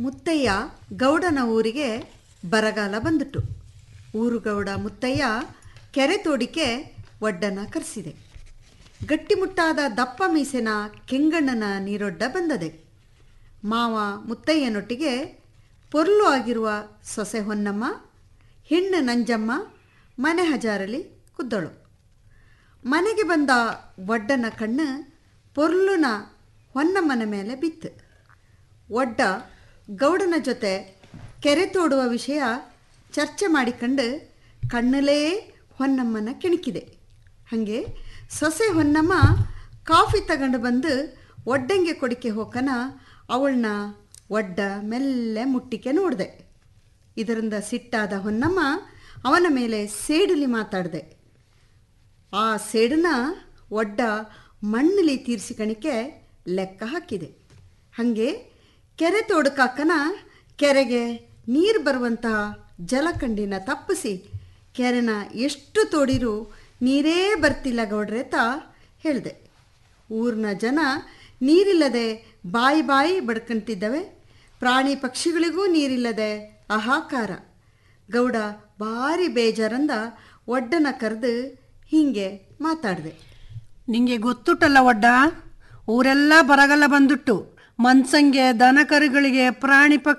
ಮುತ್ತಯ್ಯ ಗೌಡನ ಊರಿಗೆ ಬರಗಾಲ ಬಂದಿತು ಊರುಗೌಡ ಮುತ್ತಯ್ಯ ಕೆರೆ ತೋಡಿಕೆ ಒಡ್ಡನ ಕರೆಸಿದೆ ಗಟ್ಟಿಮುಟ್ಟಾದ ದಪ್ಪ ಮೀಸೆನ ಕೆಂಗಣ್ಣನ ನೀರೊಡ್ಡ ಬಂದದೆ ಮಾವ ಮುತ್ತಯ್ಯನೊಟ್ಟಿಗೆ ಪೊರ್ಲು ಆಗಿರುವ ಸೊಸೆ ಹೊನ್ನಮ್ಮ ಹೆಣ್ಣು ನಂಜಮ್ಮ ಮನೆ ಹಜಾರಲಿ ಕುದ್ದಳು ಮನೆಗೆ ಬಂದ ಒಡ್ಡನ ಕಣ್ಣು ಪೊರ್ಲುನ ಹೊನ್ನಮ್ಮನ ಮೇಲೆ ಬಿತ್ತು ಒಡ್ಡ ಗೌಡನ ಜೊತೆ ಕೆರೆ ತೋಡುವ ವಿಷಯ ಚರ್ಚೆ ಮಾಡಿಕೊಂಡು ಕಣ್ಣಲ್ಲೇ ಹೊನ್ನಮ್ಮನ ಕೆಣಕಿದೆ ಹಾಗೆ ಸೊಸೆ ಹೊನ್ನಮ್ಮ ಕಾಫಿ ತಗೊಂಡು ಬಂದು ಒಡ್ಡಂಗೆ ಕೊಡಿಕೆ ಹೋಕನ ಅವಳನ್ನ ಒಡ್ಡ ಮೆಲ್ಲೆ ಮುಟ್ಟಿಕೆ ನೋಡಿದೆ ಇದರಿಂದ ಸಿಟ್ಟಾದ ಹೊನ್ನಮ್ಮ ಅವನ ಮೇಲೆ ಸೇಡಲಿ ಮಾತಾಡಿದೆ ಆ ಸೇಡನ್ನ ಒಡ್ಡ ಮಣ್ಣಲ್ಲಿ ತೀರಿಸಿಕಣಿಕೆ ಲೆಕ್ಕ ಹಾಕಿದೆ ಹಾಗೆ ಕೆರೆ ತೋಡಕಾಕನ ಕೆರೆಗೆ ನೀರು ಬರುವಂತಹ ಜಲಕಂಡಿನ ತಪ್ಪಿಸಿ ಕೆರೆನ ಎಷ್ಟು ತೋಡಿರೂ ನೀರೇ ಬರ್ತಿಲ್ಲ ಗೌಡ್ರೆ ತಾ ಹೇಳಿದೆ ಊರಿನ ಜನ ನೀರಿಲ್ಲದೆ ಬಾಯಿ ಬಾಯಿ ಬಡ್ಕಂತಿದ್ದವೆ ಪ್ರಾಣಿ ಪಕ್ಷಿಗಳಿಗೂ ನೀರಿಲ್ಲದೆ ಆಹಾಕಾರ ಗೌಡ ಭಾರಿ ಬೇಜಾರಂದ ಒಡ್ಡನ ಕರೆದು ಹೀಗೆ ಮಾತಾಡಿದೆ ನಿಂಗೆ ಗೊತ್ತುಟ್ಟಲ್ಲ ಒಡ್ಡ ಊರೆಲ್ಲ ಬರಗಾಲ ಬಂದುಟ್ಟು ಮನ್ಸಂಗೆ ದನ ಕರುಗಳಿಗೆ ಪ್ರಾಣಿ ಪಕ್ಷಿ